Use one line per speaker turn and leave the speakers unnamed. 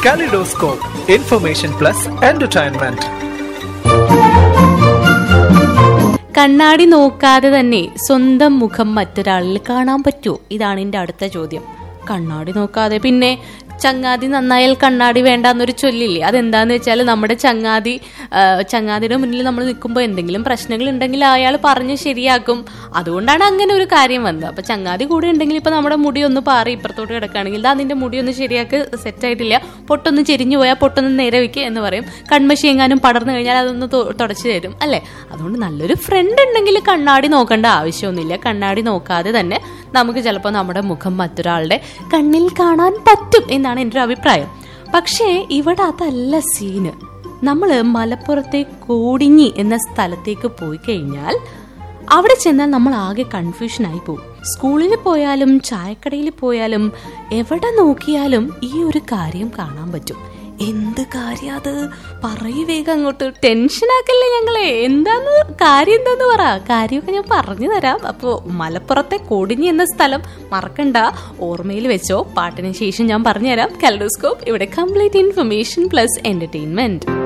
kaleidoscope information plus entertainment
കണ്ണാടി നോക്കാതെ തന്നെ സ്വന്തം മുഖം മറ്റൊരാളിൽ കാണാൻ പറ്റുമോ ഇതാണ് എൻ്റെ അടുത്ത ചോദ്യം കണ്ണാടി നോക്കാതെ പിന്നെ ചങ്ങാതി നന്നായാൽ കണ്ണാടി വേണ്ട എന്നൊരു ചൊല്ലില്ലേ അതെന്താന്ന് വെച്ചാൽ നമ്മുടെ ചങ്ങാതി ആ, ചങ്ങാതിയുടെ മുന്നിൽ നമ്മൾ നിൽക്കുമ്പോൾ എന്തെങ്കിലും പ്രശ്നങ്ങൾ ഉണ്ടെങ്കിൽ അയാൾ പറഞ്ഞ് ശരിയാക്കും അതുകൊണ്ടാണ് അങ്ങനെ ഒരു കാര്യം വന്നത് അപ്പൊ ചങ്ങാതി കൂടെ ഉണ്ടെങ്കിൽ ഇപ്പൊ നമ്മുടെ മുടി ഒന്ന് പാറി ഇപ്പുറത്തോട്ട് കിടക്കുകയാണെങ്കിൽ ഇതാ നിന്റെ മുടി ഒന്ന് ശരിയാക്ക് സെറ്റ് ആയിട്ടില്ല പൊട്ടൊന്ന് ചെരിഞ്ഞു പോയാൽ പൊട്ടൊന്ന് നേരെ വെക്കുക എന്ന് പറയും കൺമശി എങ്ങാനും പടർന്നു കഴിഞ്ഞാൽ അതൊന്ന് തൊ- തുടച്ചു തരും അല്ലേ അതുകൊണ്ട് നല്ലൊരു ഫ്രണ്ട് ഉണ്ടെങ്കിൽ കണ്ണാടി നോക്കേണ്ട ആവശ്യമൊന്നുമില്ല കണ്ണാടി നോക്കാതെ തന്നെ നമുക്ക് ചിലപ്പോൾ നമ്മുടെ മുഖം മറ്റൊരാളുടെ കണ്ണിൽ കാണാൻ പറ്റും എന്നാണ് എൻ്റെ ഒരു അഭിപ്രായം പക്ഷേ ഇവിടെ അതല്ല സീന് നമ്മൾ മലപ്പുറത്തെ കോടിഞ്ഞി എന്ന സ്ഥലത്തേക്ക് പോയി കഴിഞ്ഞാൽ അവിടെ ചെന്നാൽ നമ്മൾ ആകെ കൺഫ്യൂഷൻ ആയി പോകും സ്കൂളിൽ പോയാലും ചായക്കടയിൽ പോയാലും എവിടെ നോക്കിയാലും ഈ ഒരു കാര്യം കാണാൻ പറ്റും എന്ത് കാര്യം അത് പറയൂ വേഗം അങ്ങോട്ട് ടെൻഷനാക്കല്ലേ ഞങ്ങളെ എന്താന്ന് കാര്യം എന്താന്ന് പറ കാര്യമൊക്കെ ഞാൻ പറഞ്ഞു തരാം അപ്പോൾ മലപ്പുറത്തെ കോടിഞ്ഞി എന്ന സ്ഥലം മറക്കണ്ട ഓർമ്മയിൽ വെച്ചോ പാട്ടിന് ശേഷം ഞാൻ പറഞ്ഞുതരാം കലഡോസ്കോപ്പ് ഇവിടെ കംപ്ലീറ്റ് ഇൻഫർമേഷൻ പ്ലസ് എന്റർടൈൻമെന്റ്